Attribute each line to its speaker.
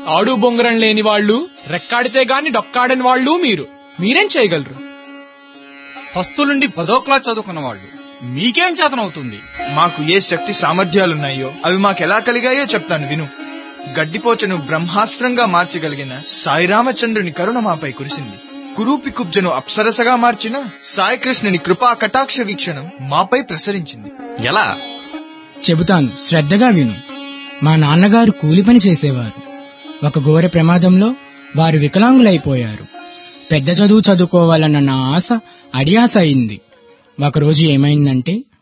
Speaker 1: ఆడు బొంగరం లేని వాళ్ళు రెక్కాడితే గాని డొక్కాడని వాళ్ళు మీరు మీరేం చేయగలరు
Speaker 2: ఫస్తులుండి పదో క్లాస్ చదువుకున్న వాళ్ళు మీకేం చేతనవుతుంది
Speaker 3: మాకు ఏ శక్తి సామర్థ్యాలున్నాయో అవి మాకెలా కలిగాయో చెప్తాను విను గడ్డిపోచను బ్రహ్మాస్త్రంగా మార్చగలిగిన సాయిరామచంద్రుని కరుణ మాపై కురిసింది కురూపి కుబ్జను అప్సరసగా మార్చిన సాయికృష్ణుని కృపా కటాక్ష వీక్షణం మాపై ప్రసరించింది
Speaker 2: ఎలా
Speaker 4: చెబుతాను శ్రద్ధగా విను మా నాన్నగారు కూలి పని చేసేవారు ఒక ఘోర ప్రమాదంలో వారు వికలాంగులైపోయారు పెద్ద చదువు చదువుకోవాలన్న నా ఆశ అడియాస అయింది ఒకరోజు ఏమైందంటే